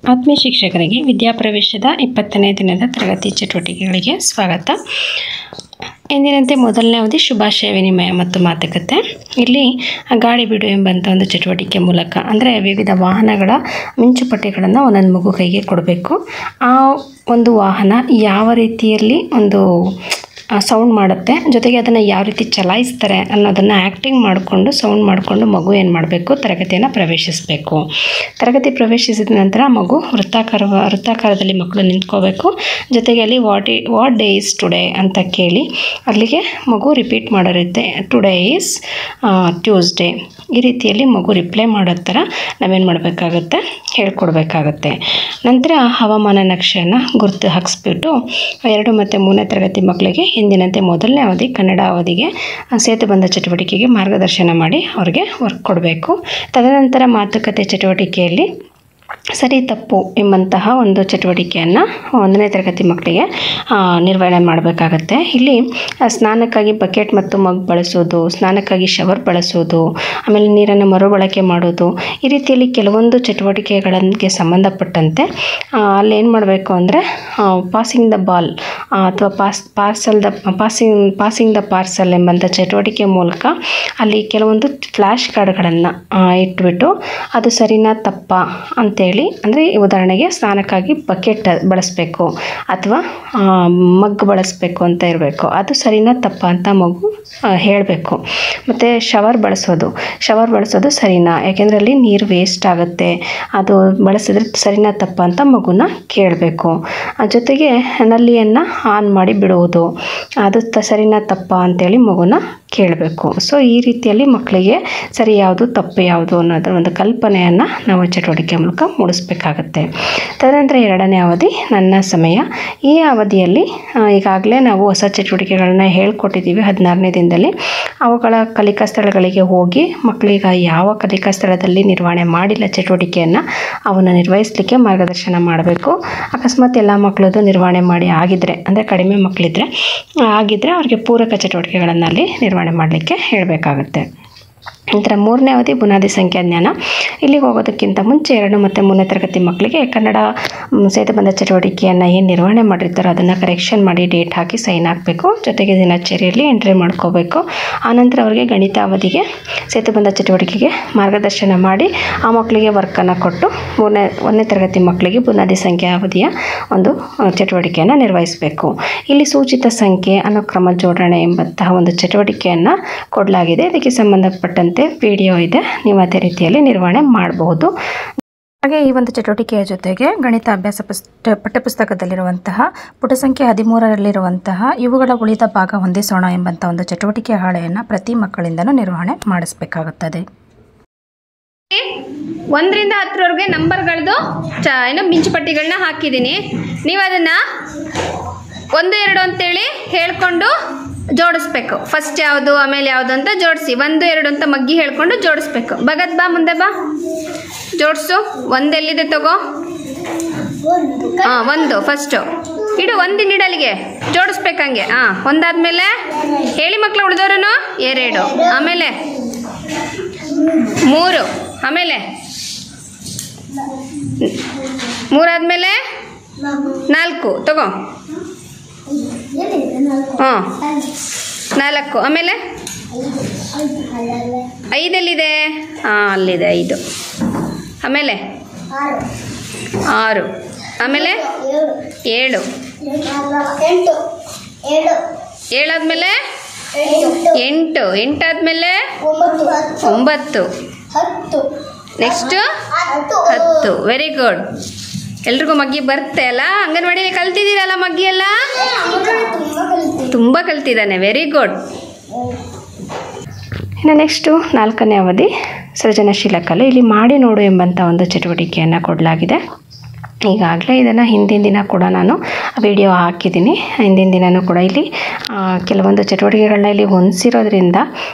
ಆತ್ಮೀಯ ಶಿಕ್ಷಕರಿಗೆ ವಿದ್ಯಾಪ್ರವೇಶದ ಇಪ್ಪತ್ತನೇ ದಿನದ ತರಗತಿ ಚಟುವಟಿಕೆಗಳಿಗೆ ಸ್ವಾಗತ ಎಂದಿನಂತೆ ಮೊದಲನೇ ಅವಧಿ ಶುಭಾಶಯ ವಿನಿಮಯ ಮತ್ತು ಮಾತುಕತೆ ಇಲ್ಲಿ ಗಾಳಿ ಬಿಡು ಎಂಬಂಥ ಒಂದು ಚಟುವಟಿಕೆ ಮೂಲಕ ಅಂದರೆ ವಿವಿಧ ವಾಹನಗಳ ಮಿಂಚುಪಟ್ಟಿಗಳನ್ನು ಒಂದೊಂದು ಮಗು ಕೈಗೆ ಕೊಡಬೇಕು ಆ ಒಂದು ವಾಹನ ಯಾವ ರೀತಿಯಲ್ಲಿ ಒಂದು ಸೌಂಡ್ ಮಾಡುತ್ತೆ ಜೊತೆಗೆ ಅದನ್ನು ಯಾವ ರೀತಿ ಚಲಾಯಿಸ್ತಾರೆ ಅನ್ನೋದನ್ನು ಆ್ಯಕ್ಟಿಂಗ್ ಮಾಡಿಕೊಂಡು ಸೌಂಡ್ ಮಾಡಿಕೊಂಡು ಮಗು ಏನು ಮಾಡಬೇಕು ತರಗತಿಯನ್ನು ಪ್ರವೇಶಿಸಬೇಕು ತರಗತಿ ಪ್ರವೇಶಿಸಿದ ನಂತರ ಮಗು ವೃತ್ತಾಕಾರ ವೃತ್ತಾಕಾರದಲ್ಲಿ ಮಕ್ಕಳು ನಿಂತ್ಕೋಬೇಕು ಜೊತೆಗೆ ಅಲ್ಲಿ ವಾಟ್ ಇ ವಾಟ್ ಡೇ ಈಸ್ ಟುಡೇ ಅಂತ ಕೇಳಿ ಅಲ್ಲಿಗೆ ಮಗು ರಿಪೀಟ್ ಮಾಡಿರುತ್ತೆ ಟುಡೇ ಈಸ್ ಟ್ಯೂಸ್ಡೇ ಈ ರೀತಿಯಲ್ಲಿ ಮಗು ರಿಪ್ಲೈ ಮಾಡೋ ಥರ ನಾವೇನು ಮಾಡಬೇಕಾಗುತ್ತೆ ಹೇಳ್ಕೊಡ್ಬೇಕಾಗತ್ತೆ ನಂತರ ಹವಾಮಾನ ನಕ್ಷೆಯನ್ನು ಗುರುತು ಹಾಕಿಸ್ಬಿಟ್ಟು ಎರಡು ಮತ್ತು ಮೂರನೇ ತರಗತಿ ಮಕ್ಕಳಿಗೆ ಎಂದಿನಂತೆ ಮೊದಲನೇ ಅವಧಿ ಕನ್ನಡ ಅವಧಿಗೆ ಸೇತುಬಂಧ ಚಟುವಟಿಕೆಗೆ ಮಾರ್ಗದರ್ಶನ ಮಾಡಿ ಅವ್ರಿಗೆ ವರ್ಕ್ ಕೊಡಬೇಕು ತದನಂತರ ಮಾತುಕತೆ ಚಟುವಟಿಕೆಯಲ್ಲಿ ಸರಿ ತಪ್ಪು ಎಂಬಂತಹ ಒಂದು ಚಟುವಟಿಕೆಯನ್ನು ಒಂದನೇ ತರಗತಿ ಮಕ್ಕಳಿಗೆ ನಿರ್ವಹಣೆ ಮಾಡಬೇಕಾಗತ್ತೆ ಇಲ್ಲಿ ಸ್ನಾನಕ್ಕಾಗಿ ಬಕೆಟ್ ಮತ್ತು ಮಗ್ ಬಳಸೋದು ಸ್ನಾನಕ್ಕಾಗಿ ಶವರ್ ಬಳಸೋದು ಆಮೇಲೆ ನೀರನ್ನು ಮರುಬಳಕೆ ಮಾಡೋದು ಈ ರೀತಿಯಲ್ಲಿ ಕೆಲವೊಂದು ಚಟುವಟಿಕೆಗಳಿಗೆ ಸಂಬಂಧಪಟ್ಟಂತೆ ಅಲ್ಲಿ ಏನು ಮಾಡಬೇಕು ಅಂದರೆ ಪಾಸಿಂಗ್ ದ ಬಾಲ್ ಅಥವಾ pass parcel the passing passing the parcel ಎಂಬಂಥ ಚಟುವಟಿಕೆ ಮೂಲಕ ಅಲ್ಲಿ ಕೆಲವೊಂದು ಫ್ಲ್ಯಾಶ್ ಕಾರ್ಡ್ಗಳನ್ನು ಇಟ್ಬಿಟ್ಟು ಅದು ಸರಿನಾ ತಪ್ಪ ಅಂತೇಳಿ ಅಂದರೆ ಉದಾಹರಣೆಗೆ ಸ್ನಾನಕ್ಕಾಗಿ ಬಕೆಟ್ ಬಳಸಬೇಕು ಅಥವಾ ಮಗ್ ಬಳಸಬೇಕು ಅಂತ ಇರಬೇಕು ಅದು ಸರಿನಾ ತಪ್ಪ ಅಂತ ಮಗು ಹೇಳಬೇಕು ಮತ್ತು ಶವರ್ ಬಳಸೋದು ಶವರ್ ಬಳಸೋದು ಸರಿನಾ ಯಾಕೆಂದರೆ ಅಲ್ಲಿ ನೀರು ವೇಸ್ಟ್ ಆಗುತ್ತೆ ಅದು ಬಳಸಿದ್ರೆ ಸರಿನಾ ತಪ್ಪ ಅಂತ ಮಗುನ ಕೇಳಬೇಕು ಜೊತೆಗೆ ನಲ್ಲಿಯನ್ನು ಆನ್ ಮಾಡಿ ಬಿಡುವುದು ಅದು ತ ಸರಿನಾ ತಪ್ಪ ಅಂತೇಳಿ ಮಗುನ ಕೇಳಬೇಕು ಸೊ ಈ ರೀತಿಯಲ್ಲಿ ಮಕ್ಕಳಿಗೆ ಸರಿ ಯಾವುದು ತಪ್ಪು ಯಾವುದು ಅನ್ನೋದರ ಒಂದು ಕಲ್ಪನೆಯನ್ನು ನಾವು ಚಟುವಟಿಕೆ ಮೂಲಕ ಮೂಡಿಸ್ಬೇಕಾಗತ್ತೆ ತದನಂತರ ಎರಡನೇ ಅವಧಿ ನನ್ನ ಸಮಯ ಈ ಅವಧಿಯಲ್ಲಿ ಈಗಾಗಲೇ ನಾವು ಹೊಸ ಚಟುವಟಿಕೆಗಳನ್ನ ಹೇಳ್ಕೊಟ್ಟಿದ್ದೀವಿ ಹದಿನಾರನೇ ದಿನದಲ್ಲಿ ಅವುಗಳ ಕಲಿಕಾ ಸ್ಥಳಗಳಿಗೆ ಹೋಗಿ ಮಕ್ಕಳಿಗೆ ಯಾವ ಕಲಿಕಾ ಸ್ಥಳದಲ್ಲಿ ನಿರ್ವಹಣೆ ಮಾಡಿಲ್ಲ ಚಟುವಟಿಕೆಯನ್ನು ಅವನ್ನು ನಿರ್ವಹಿಸಲಿಕ್ಕೆ ಮಾರ್ಗದರ್ಶನ ಮಾಡಬೇಕು ಅಕಸ್ಮಾತ್ ಎಲ್ಲ ಮಕ್ಕಳದು ನಿರ್ವಹಣೆ ಮಾಡಿ ಆಗಿದ್ದರೆ ಅಂದರೆ ಕಡಿಮೆ ಮಕ್ಕಳಿದ್ರೆ ಆಗಿದ್ದರೆ ಅವ್ರಿಗೆ ಪೂರಕ ಚಟುವಟಿಕೆಗಳನ್ನು ಅಲ್ಲಿ ನಿರ್ವಹಣೆ ಮಾಡಲಿಕ್ಕೆ ಹೇಳಬೇಕಾಗುತ್ತೆ ನಂತರ ಮೂರನೇ ಅವಧಿ ಬುನಾದಿ ಸಂಖ್ಯಾಜ್ಞಾನ ಇಲ್ಲಿಗೆ ಹೋಗೋದಕ್ಕಿಂತ ಮುಂಚೆ ಎರಡು ಮತ್ತು ಮೂರನೇ ತರಗತಿ ಮಕ್ಕಳಿಗೆ ಕನ್ನಡ ಸೇತುಬಂಧ ಚಟುವಟಿಕೆಯನ್ನು ಏನು ನಿರ್ವಹಣೆ ಮಾಡಿರ್ತಾರೋ ಅದನ್ನು ಕರೆಕ್ಷನ್ ಮಾಡಿ ಡೇಟ್ ಹಾಕಿ ಸೈನ್ ಹಾಕಬೇಕು ಜೊತೆಗೆ ದಿನಚರಿಯಲ್ಲಿ ಎಂಟ್ರಿ ಮಾಡ್ಕೋಬೇಕು ಆನಂತರ ಅವರಿಗೆ ಗಣಿತ ಅವಧಿಗೆ ಸೇತುಬಂಧ ಚಟುವಟಿಕೆಗೆ ಮಾರ್ಗದರ್ಶನ ಮಾಡಿ ಆ ಮಕ್ಕಳಿಗೆ ವರ್ಕನ್ನು ಕೊಟ್ಟು ಮೂರನೇ ಒಂದನೇ ತರಗತಿ ಮಕ್ಕಳಿಗೆ ಬುನಾದಿ ಸಂಖ್ಯಾ ಅವಧಿಯ ಒಂದು ಚಟುವಟಿಕೆಯನ್ನು ನಿರ್ವಹಿಸಬೇಕು ಇಲ್ಲಿ ಸೂಚಿತ ಸಂಖ್ಯೆ ಅನುಕ್ರಮ ಜೋಡಣೆ ಎಂಬಂತಹ ಒಂದು ಚಟುವಟಿಕೆಯನ್ನು ಕೊಡಲಾಗಿದೆ ಇದಕ್ಕೆ ಸಂಬಂಧಪಟ್ಟಂತೆ ವಿಡಿಯೋ ಇದೆ ನೀವು ಅದೇ ರೀತಿಯಲ್ಲಿ ನಿರ್ವಹಣೆ ಮಾಡಬಹುದು ಹಾಗೆ ಈ ಒಂದು ಚಟುವಟಿಕೆಯ ಜೊತೆಗೆ ಗಣಿತ ಅಭ್ಯಾಸ ಪುಸ್ತ ಪಠ್ಯಪುಸ್ತಕದಲ್ಲಿರುವಂತಹ ಪುಟ ಸಂಖ್ಯೆ ಹದಿಮೂರರಲ್ಲಿರುವಂತಹ ಇವುಗಳ ಉಳಿದ ಭಾಗ ಹೊಂದಿಸೋಣ ಎಂಬಂಥ ಒಂದು ಚಟುವಟಿಕೆ ಹಾಳೆಯನ್ನು ಪ್ರತಿ ಮಕ್ಕಳಿಂದಲೂ ನಿರ್ವಹಣೆ ಮಾಡಿಸಬೇಕಾಗುತ್ತದೆ ಒಂದರಿಂದ ಹತ್ತರವರೆಗೆ ನಂಬರ್ಗಳದ್ದು ಚ ಏನು ಮಿಂಚುಪಟ್ಟಿಗಳನ್ನ ಹಾಕಿದ್ದೀನಿ ನೀವು ಅದನ್ನು ಒಂದು ಎರಡು ಅಂತೇಳಿ ಹೇಳ್ಕೊಂಡು ಜೋಡಿಸ್ಬೇಕು ಫಸ್ಟ್ ಯಾವುದು ಆಮೇಲೆ ಯಾವುದು ಅಂತ ಜೋಡಿಸಿ ಒಂದು ಎರಡು ಅಂತ ಮಗ್ಗಿ ಹೇಳ್ಕೊಂಡು ಜೋಡಿಸ್ಬೇಕು ಬಗದ್ ಬಾ ಮುಂದೆ ಬಾ ಜೋಡಿಸು ಒಂದೆಲ್ಲಿದೆ ತಗೋ ಹಾಂ ಒಂದು ಫಸ್ಟು ಇಡು ಒಂದಿನ ಇಡಲಿಗೆ ಜೋಡಿಸ್ಬೇಕಂಗೆ ಹಾಂ ಒಂದಾದ್ಮೇಲೆ ಹೇಳಿ ಮಕ್ಕಳು ಉಳಿದವ್ರು ಎರಡು ಆಮೇಲೆ ಮೂರು ಆಮೇಲೆ ಮೂರಾದ್ಮೇಲೆ ನಾಲ್ಕು ತಗೋ ಹಾಂ ನಾಲ್ಕು ಆಮೇಲೆ ಐದೆಲ್ಲಿದೆ ಹಾಂ ಅಲ್ಲಿದೆ ಐದು ಆಮೇಲೆ ಆರು ಆಮೇಲೆ ಏಳು ಎಂಟು ಏಳು ಏಳಾದ್ಮೇಲೆ ಎಂಟು ಎಂಟು ಎಂಟಾದ್ಮೇಲೆ ಒಂಬತ್ತು ಒಂಬತ್ತು ಹತ್ತು ನೆಕ್ಸ್ಟು ಹತ್ತು ಹತ್ತು ವೆರಿ ಗುಡ್ ಎಲ್ರಿಗೂ ಮಗ್ಗಿ ಬರುತ್ತೆ ಅಲ್ಲ ಅಂಗನವಾಡಿಯಲ್ಲಿ ಕಲ್ತಿದ್ದೀರಲ್ಲ ಮಗ್ಗಿ ಎಲ್ಲ ತುಂಬಾ ಕಲಿತು ತುಂಬ ಕಲ್ತಿದ್ದಾನೆ ವೆರಿ ಗುಡ್ ಇನ್ನು ನೆಕ್ಸ್ಟು ನಾಲ್ಕನೇ ಅವಧಿ ಸೃಜನಶೀಲ ಕಲೆ ಇಲ್ಲಿ ಮಾಡಿ ನೋಡು ಎಂಬಂಥ ಒಂದು ಚಟುವಟಿಕೆಯನ್ನು ಕೊಡಲಾಗಿದೆ ಈಗಾಗಲೇ ಇದನ್ನು ಹಿಂದಿನ ದಿನ ಕೂಡ ನಾನು ವಿಡಿಯೋ ಹಾಕಿದ್ದೀನಿ ಹಿಂದಿನ ದಿನವೂ ಕೂಡ ಇಲ್ಲಿ ಆ, ಕೆಲವೊಂದು ಚಟುವಟಿಕೆಗಳನ್ನ ಇಲ್ಲಿ ಹೊಂದಿಸಿರೋದ್ರಿಂದ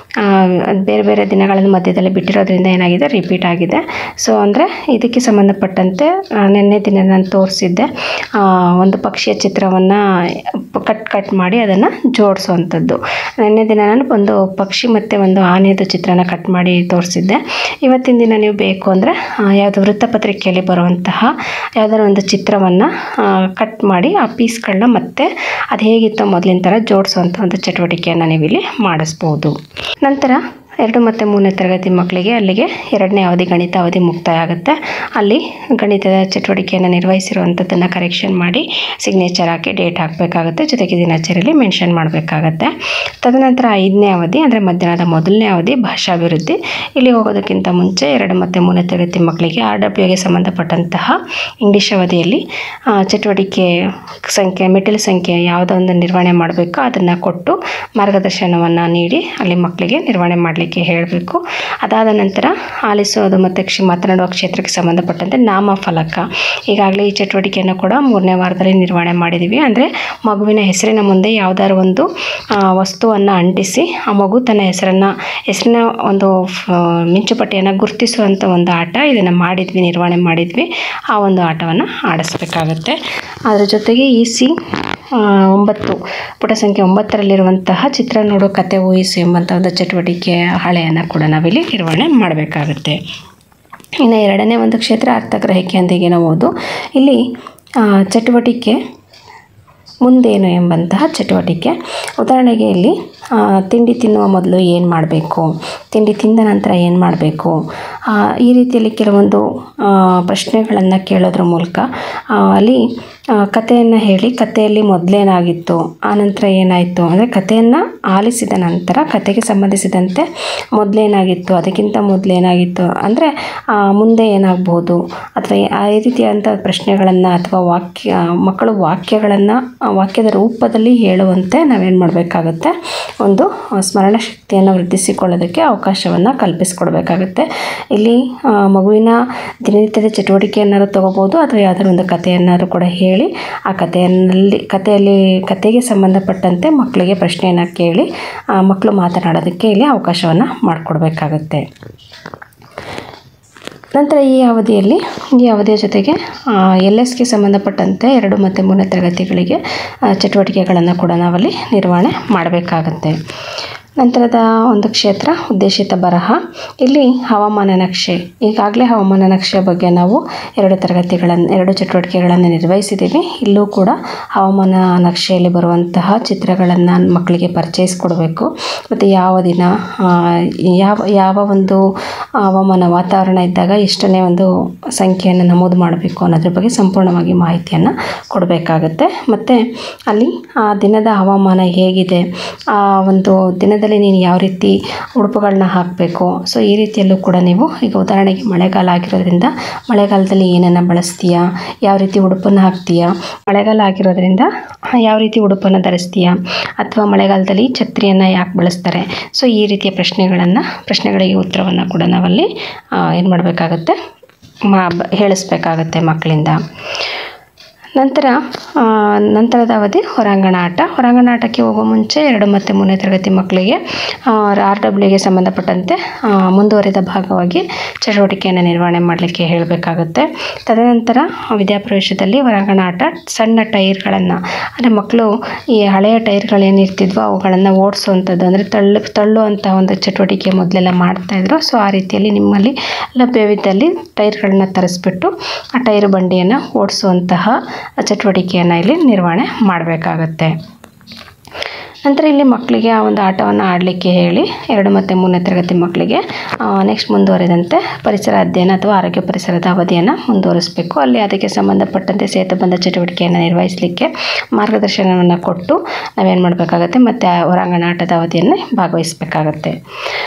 ಬೇರೆ ಬೇರೆ ದಿನಗಳಲ್ಲಿ ಮಧ್ಯದಲ್ಲಿ ಬಿಟ್ಟಿರೋದ್ರಿಂದ ಏನಾಗಿದೆ ರಿಪೀಟ್ ಆಗಿದೆ ಸೊ ಅಂದರೆ ಇದಕ್ಕೆ ಸಂಬಂಧಪಟ್ಟಂತೆ ಆ, ನಿನ್ನೆ ದಿನ ನಾನು ತೋರಿಸಿದ್ದೆ ಆ, ಒಂದು ಪಕ್ಷಿಯ ಚಿತ್ರವನ್ನು ಕಟ್ ಕಟ್ ಮಾಡಿ ಅದನ್ನು ಜೋಡಿಸುವಂಥದ್ದು ನಿನ್ನೆ ದಿನ ನಾನು ಒಂದು ಪಕ್ಷಿ ಮತ್ತು ಒಂದು ಆನೆಯದು ಚಿತ್ರನ ಕಟ್ ಮಾಡಿ ತೋರಿಸಿದ್ದೆ ಇವತ್ತಿನ ದಿನ ನೀವು ಬೇಕು ಅಂದರೆ ಯಾವುದು ವೃತ್ತಪತ್ರಿಕೆಯಲ್ಲಿ ಬರುವಂತಹ ಯಾವುದಾದ್ರು ಒಂದು ಚಿತ್ರವನ್ನು ಕಟ್ ಮಾಡಿ ಆ ಪೀಸ್ಗಳನ್ನ ಮತ್ತೆ ಅದು ಹೇಗಿತ್ತೋ ಮೊದಲಿನ ಥರ ಜೋಡಿಸುವಂಥ ಒಂದು ಚಟುವಟಿಕೆಯನ್ನು ನೀವಿಲ್ಲಿ ಮಾಡಿಸ್ಬೋದು ನಂತರ ಎರಡು ಮತ್ತು ಮೂರನೇ ತರಗತಿ ಮಕ್ಕಳಿಗೆ ಅಲ್ಲಿಗೆ ಎರಡನೇ ಅವಧಿ ಗಣಿತ ಅವಧಿ ಮುಕ್ತಾಯ ಆಗುತ್ತೆ ಅಲ್ಲಿ ಗಣಿತದ ಚಟುವಟಿಕೆಯನ್ನು ನಿರ್ವಹಿಸಿರುವಂಥದ್ದನ್ನು ಕರೆಕ್ಷನ್ ಮಾಡಿ ಸಿಗ್ನೇಚರ್ ಹಾಕಿ ಡೇಟ್ ಹಾಕಬೇಕಾಗುತ್ತೆ ಜೊತೆಗೆ ದಿನಾಚರಿಯಲ್ಲಿ ಮೆನ್ಷನ್ ಮಾಡಬೇಕಾಗತ್ತೆ ತದನಂತರ ಐದನೇ ಅವಧಿ ಅಂದರೆ ಮಧ್ಯಾಹ್ನದ ಮೊದಲನೇ ಅವಧಿ ಭಾಷಾಭಿವೃದ್ಧಿ ಇಲ್ಲಿ ಹೋಗೋದಕ್ಕಿಂತ ಮುಂಚೆ ಎರಡು ಮತ್ತು ಮೂರನೇ ತರಗತಿ ಮಕ್ಕಳಿಗೆ ಆರ್ ಡಬ್ಲ್ಯೂಗೆ ಸಂಬಂಧಪಟ್ಟಂತಹ ಇಂಗ್ಲೀಷ್ ಅವಧಿಯಲ್ಲಿ ಆ, ಚಟುವಟಿಕೆ ಸಂಖ್ಯೆ ಮೆಟ್ಟಿಲು ಸಂಖ್ಯೆ ಯಾವುದೊಂದು ನಿರ್ವಹಣೆ ಮಾಡಬೇಕೋ ಅದನ್ನು ಕೊಟ್ಟು ಮಾರ್ಗದರ್ಶನವನ್ನು ನೀಡಿ ಅಲ್ಲಿ ಮಕ್ಕಳಿಗೆ ನಿರ್ವಹಣೆ ಮಾಡಲಿಕ್ಕೆ ಹೇಳಬೇಕು ಅದಾದ ನಂತರ ಆಲಿಸೋದು ಮತ್ತು ಕ್ಷ ಮಾತನಾಡುವ ಕ್ಷೇತ್ರಕ್ಕೆ ಸಂಬಂಧಪಟ್ಟಂತೆ ನಾಮಫಲಕ ಈಗಾಗಲೇ ಈ ಚಟುವಟಿಕೆಯನ್ನು ಕೂಡ ಮೂರನೇ ವಾರದಲ್ಲಿ ನಿರ್ವಹಣೆ ಮಾಡಿದ್ದೀವಿ ಅಂದರೆ ಮಗುವಿನ ಹೆಸರಿನ ಮುಂದೆ ಯಾವುದಾದ್ರು ಒಂದು ಆ, ವಸ್ತುವನ್ನು ಅಂಟಿಸಿ ಆ ಮಗು ತನ್ನ ಹೆಸರನ್ನು ಹೆಸರಿನ ಒಂದು ಫ- ಮಿಂಚುಪಟ್ಟಿಯನ್ನು ಗುರುತಿಸುವಂಥ ಒಂದು ಆಟ ಇದನ್ನು ಮಾಡಿದ್ವಿ ನಿರ್ವಹಣೆ ಮಾಡಿದ್ವಿ ಆ ಒಂದು ಆಟವನ್ನು ಆಡಿಸ್ಬೇಕಾಗತ್ತೆ ಅದರ ಜೊತೆಗೆ ಈ ಸಿ ಆ, ಒಂಬತ್ತು ಪುಟ ಸಂಖ್ಯೆ ಒಂಬತ್ತರಲ್ಲಿರುವಂತಹ ಚಿತ್ರ ನೋಡು ಕತೆ ಊಹಿಸು ಎಂಬಂಥ ಒಂದು ಚಟುವಟಿಕೆ ಹಾಳೆಯನ್ನು ಕೂಡ ನಾವಿಲ್ಲಿ ನಿರ್ವಹಣೆ ಮಾಡಬೇಕಾಗುತ್ತೆ ಇನ್ನು ಎರಡನೇ ಒಂದು ಕ್ಷೇತ್ರ ಅರ್ಥಗ್ರಹಿಕೆಯೊಂದಿಗೆ ನಾವು ಓದು ಇಲ್ಲಿ ಆ, ಚಟುವಟಿಕೆ ಮುಂದೇನು ಎಂಬಂತಹ ಚಟುವಟಿಕೆ ಉದಾಹರಣೆಗೆ ಇಲ್ಲಿ ಆ, ತಿಂಡಿ ತಿನ್ನುವ ಮೊದಲು ಏನು ಮಾಡಬೇಕು ತಿಂಡಿ ತಿಂದ ನಂತರ ಏನು ಮಾಡಬೇಕು ಈ ರೀತಿಯಲ್ಲಿ ಕೆಲವೊಂದು ಪ್ರಶ್ನೆಗಳನ್ನು ಕೇಳೋದ್ರ ಮೂಲಕ ಆ, ಅಲ್ಲಿ ಕಥೆಯನ್ನು ಹೇಳಿ ಕಥೆಯಲ್ಲಿ ಮೊದಲೇನಾಗಿತ್ತು ಆನಂತರ ಏನಾಯಿತು ಅಂದರೆ ಕಥೆಯನ್ನು ಆಲಿಸಿದ ನಂತರ ಕಥೆಗೆ ಸಂಬಂಧಿಸಿದಂತೆ ಮೊದಲೇನಾಗಿತ್ತು ಅದಕ್ಕಿಂತ ಮೊದಲೇನಾಗಿತ್ತು ಅಂದರೆ ಮುಂದೆ ಏನಾಗ್ಬೋದು ಅಥವಾ ಆ ರೀತಿಯಾದಂಥ ಪ್ರಶ್ನೆಗಳನ್ನು ಅಥವಾ ವಾಕ್ಯ ಮಕ್ಕಳು ವಾಕ್ಯಗಳನ್ನು ವಾಕ್ಯದ ರೂಪದಲ್ಲಿ ಹೇಳುವಂತೆ ನಾವೇನು ಮಾಡಬೇಕಾಗುತ್ತೆ ಒಂದು ಆ, ಸ್ಮರಣ ಶಕ್ತಿಯನ್ನು ವೃದ್ಧಿಸಿಕೊಳ್ಳೋದಕ್ಕೆ ಅವಕಾಶವನ್ನು ಕಲ್ಪಿಸಿಕೊಡ್ಬೇಕಾಗುತ್ತೆ ಇಲ್ಲಿ ಆ, ಮಗುವಿನ ದಿನನಿತ್ಯದ ಚಟುವಟಿಕೆಯನ್ನಾರು ತಗೋಬೋದು ಅಥವಾ ಯಾವುದಾದ್ರು ಒಂದು ಕಥೆಯನ್ನಾರು ಕೂಡ ಹೇಳಿ ಆ ಕಥೆಯಲ್ಲಿ ಕಥೆಯಲ್ಲಿ ಕಥೆಗೆ ಸಂಬಂಧಪಟ್ಟಂತೆ ಮಕ್ಕಳಿಗೆ ಪ್ರಶ್ನೆಯನ್ನು ಕೇಳಿ ಆ, ಮಕ್ಕಳು ಮಾತನಾಡೋದಕ್ಕೆ ಇಲ್ಲಿ ಅವಕಾಶವನ್ನು ಮಾಡಿಕೊಡ್ಬೇಕಾಗತ್ತೆ ನಂತರ ಈ ಅವಧಿಯಲ್ಲಿ ಈ ಅವಧಿಯ ಜೊತೆಗೆ ಎಲ್ ಎಸ್ಗೆ ಸಂಬಂಧಪಟ್ಟಂತೆ ಎರಡು ಮತ್ತು ಮೂರನೇ ತರಗತಿಗಳಿಗೆ ಆ, ಚಟುವಟಿಕೆಗಳನ್ನು ಕೂಡ ನಾವಲ್ಲಿ ನಿರ್ವಹಣೆ ಮಾಡಬೇಕಾಗತ್ತೆ ನಂತರದ ಒಂದು ಕ್ಷೇತ್ರ ಉದ್ದೇಶಿತ ಬರಹ ಇಲ್ಲಿ ಹವಾಮಾನ ನಕ್ಷೆ ಈಗಾಗಲೇ ಹವಾಮಾನ ನಕ್ಷೆಯ ಬಗ್ಗೆ ನಾವು ಎರಡು ತರಗತಿಗಳನ್ನು ಎರಡು ಚಟುವಟಿಕೆಗಳನ್ನು ನಿರ್ವಹಿಸಿದ್ದೀವಿ ಇಲ್ಲೂ ಕೂಡ ಹವಾಮಾನ ನಕ್ಷೆಯಲ್ಲಿ ಬರುವಂತಹ ಚಿತ್ರಗಳನ್ನು ಮಕ್ಕಳಿಗೆ ಪರಿಚಯಿಸ್ಕೊಡ್ಬೇಕು ಮತ್ತು ಯಾವ ದಿನ ಆ, ಯಾವ ಯಾವ ಒಂದು ಹವಾಮಾನ ವಾತಾವರಣ ಇದ್ದಾಗ ಎಷ್ಟನೇ ಒಂದು ಸಂಖ್ಯೆಯನ್ನು ನಮೂದು ಮಾಡಬೇಕು ಅನ್ನೋದ್ರ ಬಗ್ಗೆ ಸಂಪೂರ್ಣವಾಗಿ ಮಾಹಿತಿಯನ್ನು ಕೊಡಬೇಕಾಗತ್ತೆ ಮತ್ತು ಅಲ್ಲಿ ಆ ದಿನದ ಹವಾಮಾನ ಹೇಗಿದೆ ಆ ಒಂದು ದಿನದಲ್ಲಿ ನೀನು ಯಾವ ರೀತಿ ಉಡುಪುಗಳನ್ನ ಹಾಕಬೇಕು ಸೊ ಈ ರೀತಿಯಲ್ಲೂ ಕೂಡ ನೀವು ಈಗ ಉದಾಹರಣೆಗೆ ಮಳೆಗಾಲ ಆಗಿರೋದ್ರಿಂದ ಮಳೆಗಾಲದಲ್ಲಿ ಏನನ್ನು ಬಳಸ್ತೀಯಾ ಯಾವ ರೀತಿ ಉಡುಪನ್ನು ಹಾಕ್ತೀಯಾ ಮಳೆಗಾಲ ಆಗಿರೋದ್ರಿಂದ ಯಾವ ರೀತಿ ಉಡುಪನ್ನು ಧರಿಸ್ತೀಯಾ ಅಥವಾ ಮಳೆಗಾಲದಲ್ಲಿ ಛತ್ರಿಯನ್ನು ಯಾಕೆ ಬಳಸ್ತಾರೆ ಸೊ ಈ ರೀತಿಯ ಪ್ರಶ್ನೆಗಳನ್ನು ಪ್ರಶ್ನೆಗಳಿಗೆ ಉತ್ತರವನ್ನು ಕೂಡ ನಾವಲ್ಲಿ ಏನು ಮಾಡಬೇಕಾಗತ್ತೆ ಮಾ ಬ- ಹೇಳಿಸ್ಬೇಕಾಗತ್ತೆ ಮಕ್ಕಳಿಂದ ನಂತರ ಆ, ನಂತರದ ಅವಧಿ ಹೊರಾಂಗಣ ಆಟ ಹೊರಾಂಗಣ ಆಟಕ್ಕೆ ಹೋಗೋ ಮುಂಚೆ ಎರಡು ಮತ್ತು ಮೂರನೇ ತರಗತಿ ಮಕ್ಕಳಿಗೆ ಆರ್ ಡಬ್ಲ್ಯೂಗೆ ಸಂಬಂಧಪಟ್ಟಂತೆ ಆ, ಮುಂದುವರಿದ ಭಾಗವಾಗಿ ಚಟುವಟಿಕೆಯನ್ನು ನಿರ್ವಹಣೆ ಮಾಡಲಿಕ್ಕೆ ಹೇಳಬೇಕಾಗುತ್ತೆ ತದನಂತರ ವಿದ್ಯಾಪ್ರವೇಶದಲ್ಲಿ ಹೊರಾಂಗಣ ಆಟ ಸಣ್ಣ ಟೈರ್ಗಳನ್ನು ಅಂದರೆ ಮಕ್ಕಳು ಈ ಹಳೆಯ ಟೈರ್ಗಳೇನಿರ್ತಿದ್ವೋ ಅವುಗಳನ್ನು ಓಡಿಸುವಂಥದ್ದು ಅಂದರೆ ತಳ್ಳು ತಳ್ಳುವಂಥ ಒಂದು ಚಟುವಟಿಕೆ ಮೊದಲೆಲ್ಲ ಮಾಡ್ತಾಯಿದ್ರು ಸೊ ಆ ರೀತಿಯಲ್ಲಿ ನಿಮ್ಮಲ್ಲಿ ಲಭ್ಯವಿದ್ದಲ್ಲಿ ಟೈರ್ಗಳನ್ನ ತರಿಸ್ಬಿಟ್ಟು ಆ ಟೈರ್ ಬಂಡಿಯನ್ನು ಓಡಿಸುವಂತಹ ಚಟುವಟಿಕೆಯನ್ನು ಇಲ್ಲಿ ನಿರ್ವಹಣೆ ಮಾಡಬೇಕಾಗತ್ತೆ ನಂತರ ಇಲ್ಲಿ ಮಕ್ಕಳಿಗೆ ಆ ಒಂದು ಆಟವನ್ನು ಆಡಲಿಕ್ಕೆ ಹೇಳಿ ಎರಡು ಮತ್ತು ಮೂರನೇ ತರಗತಿ ಮಕ್ಕಳಿಗೆ ನೆಕ್ಸ್ಟ್ ಮುಂದುವರೆದಂತೆ ಪರಿಸರ ಅಧ್ಯಯನ ಅಥವಾ ಆರೋಗ್ಯ ಪರಿಸರದ ಅವಧಿಯನ್ನು ಮುಂದುವರಿಸಬೇಕು ಅಲ್ಲಿ ಅದಕ್ಕೆ ಸಂಬಂಧಪಟ್ಟಂತೆ ಸೇತುಬಂಧ ಚಟುವಟಿಕೆಯನ್ನು ನಿರ್ವಹಿಸಲಿಕ್ಕೆ ಮಾರ್ಗದರ್ಶನವನ್ನು ಕೊಟ್ಟು ನಾವೇನು ಮಾಡಬೇಕಾಗತ್ತೆ ಮತ್ತು ಆ ಹೊರಾಂಗಣ ಆಟದ ಅವಧಿಯನ್ನು ಭಾಗವಹಿಸಬೇಕಾಗತ್ತೆ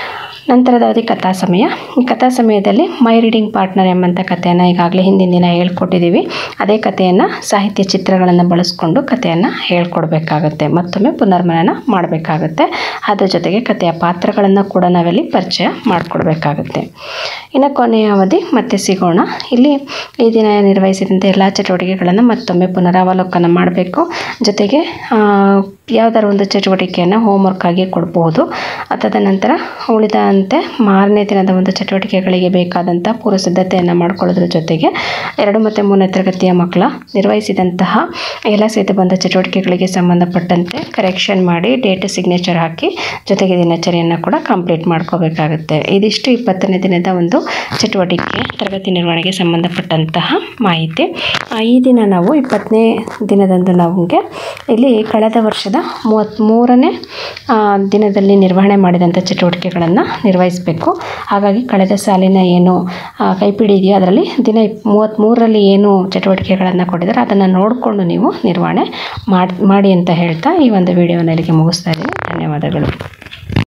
ನಂತರದ ಅವಧಿ ಕಥಾ ಸಮಯ ಈ ಕಥಾ ಸಮಯದಲ್ಲಿ ಮೈ ರೀಡಿಂಗ್ ಪಾರ್ಟ್ನರ್ ಎಂಬಂಥ ಕಥೆಯನ್ನು ಈಗಾಗಲೇ ಹಿಂದಿನ ದಿನ ಹೇಳ್ಕೊಟ್ಟಿದ್ದೀವಿ ಅದೇ ಕಥೆಯನ್ನು ಸಾಹಿತ್ಯ ಚಿತ್ರಗಳನ್ನು ಬಳಸ್ಕೊಂಡು ಕಥೆಯನ್ನು ಹೇಳ್ಕೊಡ್ಬೇಕಾಗತ್ತೆ ಮತ್ತೊಮ್ಮೆ ಪುನರ್ಮನನ ಮಾಡಬೇಕಾಗತ್ತೆ ಅದ್ರ ಜೊತೆಗೆ ಕಥೆಯ ಪಾತ್ರಗಳನ್ನು ಕೂಡ ನಾವಿಲ್ಲಿ ಪರಿಚಯ ಮಾಡಿಕೊಡ್ಬೇಕಾಗತ್ತೆ ಇನ್ನು ಕೊನೆಯ ಅವಧಿ ಮತ್ತೆ ಸಿಗೋಣ ಇಲ್ಲಿ ಈ ದಿನ ನಿರ್ವಹಿಸಿದಂಥ ಎಲ್ಲ ಚಟುವಟಿಕೆಗಳನ್ನು ಮತ್ತೊಮ್ಮೆ ಪುನರಾವಲೋಕನ ಮಾಡಬೇಕು ಜೊತೆಗೆ ಆ, ಯಾವ್ದಾದ್ರು ಒಂದು ಚಟುವಟಿಕೆಯನ್ನು ಹೋಮ್ವರ್ಕ್ ಆಗಿ ಕೊಡ್ಬೋದು ಅದಾದ ನಂತರ ಉಳಿದಂತೆ ಮಾರನೇ ದಿನದ ಒಂದು ಚಟುವಟಿಕೆಗಳಿಗೆ ಬೇಕಾದಂಥ ಪೂರ್ವ ಸಿದ್ಧತೆಯನ್ನು ಮಾಡ್ಕೊಳ್ಳೋದ್ರ ಜೊತೆಗೆ ಎರಡು ಮತ್ತು ಮೂರನೇ ತರಗತಿಯ ಮಕ್ಕಳ ನಿರ್ವಹಿಸಿದಂತಹ ಎಲ್ಲ ಸೇತು ಬಂದ ಚಟುವಟಿಕೆಗಳಿಗೆ ಸಂಬಂಧಪಟ್ಟಂತೆ ಕರೆಕ್ಷನ್ ಮಾಡಿ ಡೇಟ್ ಸಿಗ್ನೇಚರ್ ಹಾಕಿ ಜೊತೆಗೆ ದಿನಚರಿಯನ್ನು ಕೂಡ ಕಂಪ್ಲೀಟ್ ಮಾಡ್ಕೋಬೇಕಾಗುತ್ತೆ ಇದಿಷ್ಟು ಇಪ್ಪತ್ತನೇ ದಿನದ ಒಂದು ಚಟುವಟಿಕೆ ತರಗತಿ ನಿರ್ವಹಣೆಗೆ ಸಂಬಂಧಪಟ್ಟಂತಹ ಮಾಹಿತಿ ಆ, ಈ ದಿನ ನಾವು ಇಪ್ಪತ್ತನೇ ದಿನದಂದು ನಮಗೆ ಇಲ್ಲಿ ಕಳೆದ ವರ್ಷದ ಮೂವತ್ತ್ಮೂರನೇ ಆ, ದಿನದಲ್ಲಿ ನಿರ್ವಹಣೆ ಮಾಡಿದಂಥ ಚಟುವಟಿಕೆಗಳನ್ನು ನಿರ್ವಹಿಸಬೇಕು ಹಾಗಾಗಿ ಕಳೆದ ಸಾಲಿನ ಏನು ಆ, ಕೈಪಿಡಿ ಇದೆಯೋ ಅದರಲ್ಲಿ ದಿನ ಇಪ್ ಮೂವತ್ತ್ಮೂರರಲ್ಲಿ ಏನು ಚಟುವಟಿಕೆಗಳನ್ನು ಕೊಟ್ಟಿದ್ದಾರೆ ಅದನ್ನು ನೋಡಿಕೊಂಡು ನೀವು ನಿರ್ವಹಣೆ ಮಾಡಿ ಮಾಡಿ ಅಂತ ಹೇಳ್ತಾ ಈ ಒಂದು ವಿಡಿಯೋನ ಇಲ್ಲಿಗೆ ಮುಗಿಸ್ತಾ ಇದ್ದೀನಿ ಧನ್ಯವಾದಗಳು